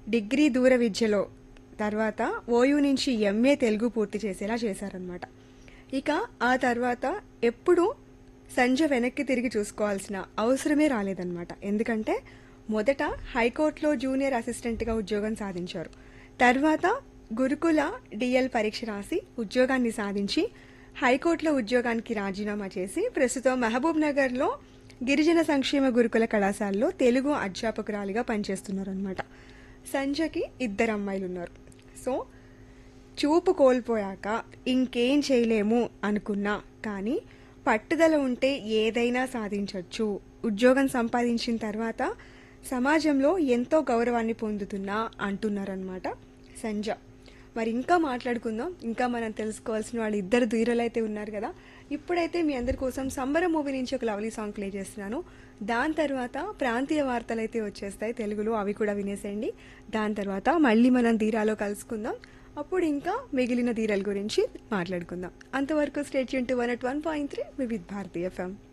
degree దూర విద్యలో తర్వాత ఓయూ నుంచి ఎంఏ తెలుగు పూర్తి చేసేలా చేశారనమాట ఇక ఆ తర్వాత ఎప్పుడు సంజ వెనక్కి తిరిగి చూసుకోవాల్సిన అవసరమే రాలేదన్నమాట ఎందుకంటే మొదట హైకోర్టులో జూనియర్ అసిస్టెంట్గా ఉద్యోగం సాధించారు తర్వాత గురుకుల డిఎల్ పరీక్ష రాసి ఉద్యోగాన్ని సాధించి హైకోర్టులో ఉద్యోగానికి రాజీనామా చేసి ప్రస్తుతం మహబూబ్ నగర్లో గిరిజన సంక్షేమ గురుకుల కళాశాలలో తెలుగు అధ్యాపకురాలిగా పనిచేస్తున్నారనమాట సంజకి ఇద్దరు అమ్మాయిలు ఉన్నారు సో చూపు కోల్పోయాక ఇంకేం చేయలేము అనుకున్నా కానీ పట్టుదల ఉంటే ఏదైనా సాధించవచ్చు ఉద్యోగం సంపాదించిన తర్వాత సమాజంలో ఎంతో గౌరవాన్ని పొందుతున్నా అంటున్నారనమాట సంజ మరి ఇంకా మాట్లాడుకుందాం ఇంకా మనం తెలుసుకోవాల్సిన వాళ్ళు ఇద్దరు ధీరులు అయితే ఉన్నారు కదా ఇప్పుడైతే మీ అందరి కోసం సంబరం మూవీ నుంచి ఒక లవ్లీ సాంగ్ ప్లే చేస్తున్నాను దాని తర్వాత ప్రాంతీయ వార్తలు అయితే వచ్చేస్తాయి తెలుగులో అవి కూడా వినేసేయండి దాని తర్వాత మళ్ళీ మనం ధీరాలో కలుసుకుందాం అప్పుడు ఇంకా మిగిలిన ధీరల గురించి మాట్లాడుకుందాం అంతవరకు స్టేట్ యూన్ to one at one point three Vividh Bharatiya FM